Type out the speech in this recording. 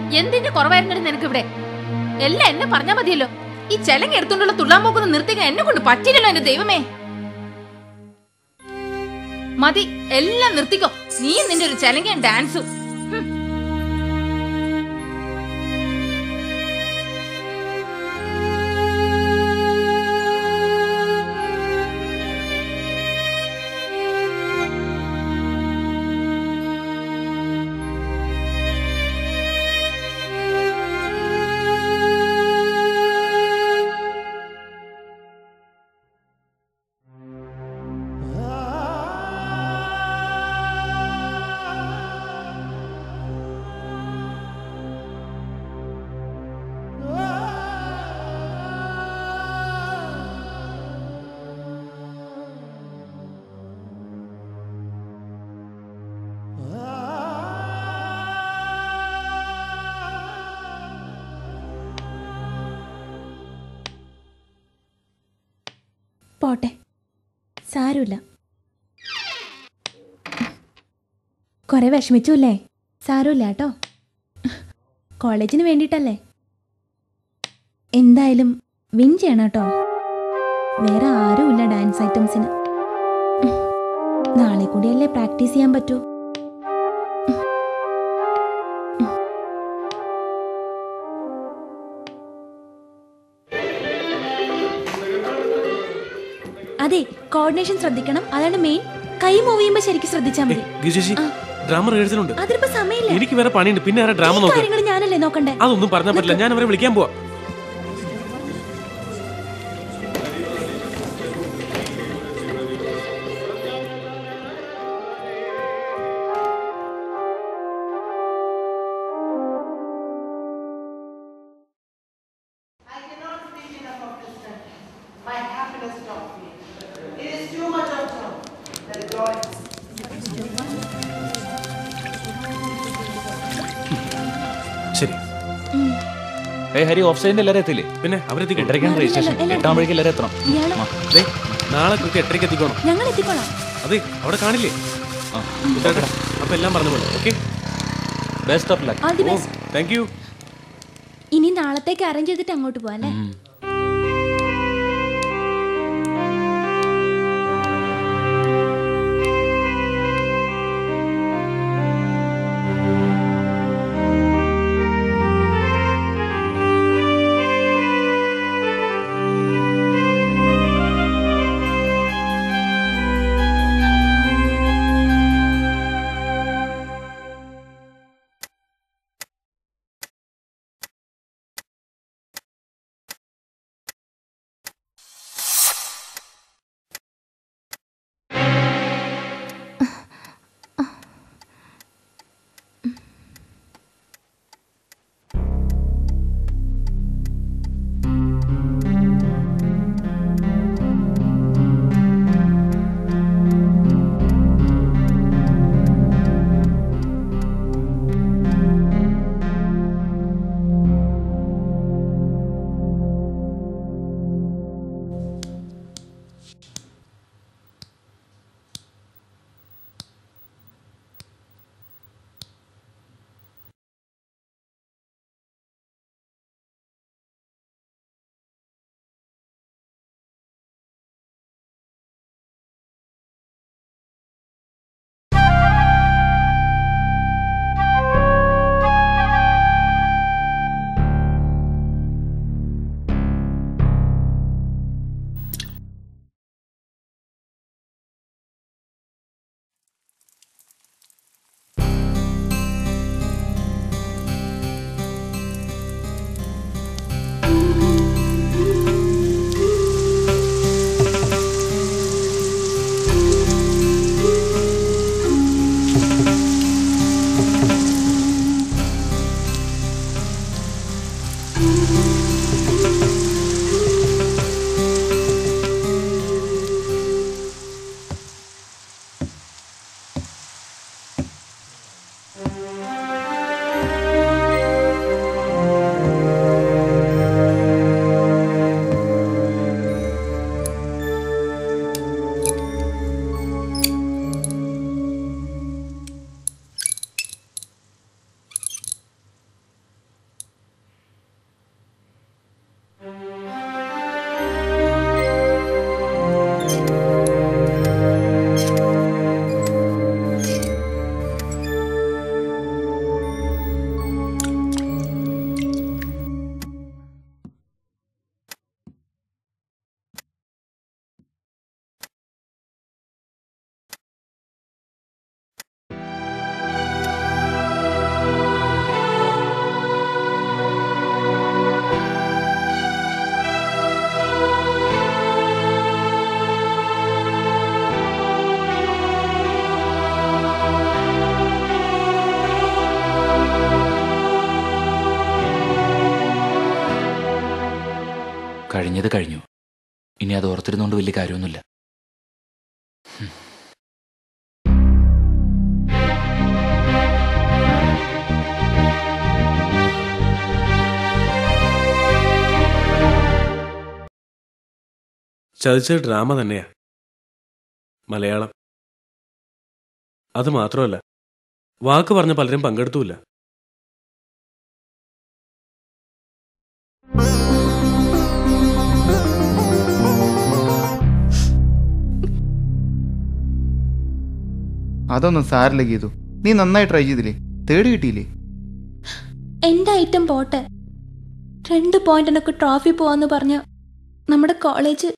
എന്തിന്റെ കുറവായിരുന്നു നിനക്ക് ഇവിടെ എല്ലാം എന്നെ പറഞ്ഞാ മതിയല്ലോ ഈ ചെലങ്ങ എടുത്തോണ്ടുള്ള തുള്ളാമ്പോക്കൊന്ന് നിർത്തിക്കാൻ എന്നെ കൊണ്ട് പറ്റില്ലല്ലോ എന്റെ ദൈവമേ മതി എല്ലാം നിർത്തിക്കോ നീ നിന്റെ ഒരു ചെലങ്ങയും ഡാൻസും ഹും. പോട്ടെ സാരമില്ല കുറെ വിഷമിച്ചുല്ലേ സാരമില്ല കേട്ടോ കോളേജിന് വേണ്ടിയിട്ടല്ലേ എന്തായാലും വിൻ ചെയ്യണം കേട്ടോ വേറെ ആരുമില്ല ഡാൻസ് ഐറ്റംസിന് നാളെ കൂടിയല്ലേ പ്രാക്ടീസ് ചെയ്യാൻ പറ്റൂ അതെ കോർഡിനേഷൻ ശ്രദ്ധിക്കണം അതാണ് മെയിൻ കൈ മൂവ് ചെയ്യുമ്പോ ശരിക്കും ശ്രദ്ധിച്ചാൽ മതി ഗിജേഷി ഡ്രാമ റിഹേഴ്സൽ ഉണ്ട് അതിനിപ്പോ സമയമില്ല എനിക്ക് വേറെ പണിയുണ്ട് പിന്നെ ആരാ ഡ്രാമ നോക്കുക കാര്യങ്ങൾ ഞാനല്ലേ നോക്കണ്ടേ അതൊന്നും പറഞ്ഞാൽ പറ്റില്ല ഞാൻ അവരെ വിളിക്കാൻ പോവാ I cannot speak enough of this country. My happiness stops me. It is too much of joy. The joy. ശരി ഏ ഹരി ഓഫ് സൈഡിന്റെ എല്ലാവരും എത്തില്ലേ പിന്നെ അവരെത്തിക്കും എട്ടരയ്ക്കാണ് രജിസ്ട്രേഷൻ എട്ടാകുമ്പോഴേക്കും എല്ലാവരും എത്തണം ഇയാളോ ദേ, നാളെ കൃത്യം എട്ടരയ്ക്ക് എത്തിക്കോണം ഞങ്ങൾ എത്തിക്കോളാം അതെ അവിടെ കാണില്ലേ ആ ഇതാക്കടാ. അപ്പൊ എല്ലാം പറഞ്ഞു പോലെ okay best of luck all the oh best thank you ഇനി നാളത്തേക്ക് അറേഞ്ച് ചെയ്തിട്ട് അങ്ങോട്ട് പോവാം അല്ലേ കഴിഞ്ഞത് കഴിഞ്ഞു ഇനി അത് ഓർത്തിരുന്നോണ്ട് വലിയ കാര്യമൊന്നുമില്ല ചതിച്ചത് ഡ്രാമ തന്നെയാ മലയാളം അത് മാത്രമല്ല വാക്ക് പറഞ്ഞ പലരും പങ്കെടുത്തുമില്ല അതൊന്നും സാരില്ല ഗീതു നീ നന്നായി ട്രൈ ചെയ്തില്ലേ തേർഡ് കിട്ടിയില്ലേ എന്റെ ഐറ്റം പോട്ടെ രണ്ട് പോയിന്റിനൊക്കെ ട്രോഫി പോവാന്ന് പറഞ്ഞ നമ്മുടെ കോളേജ്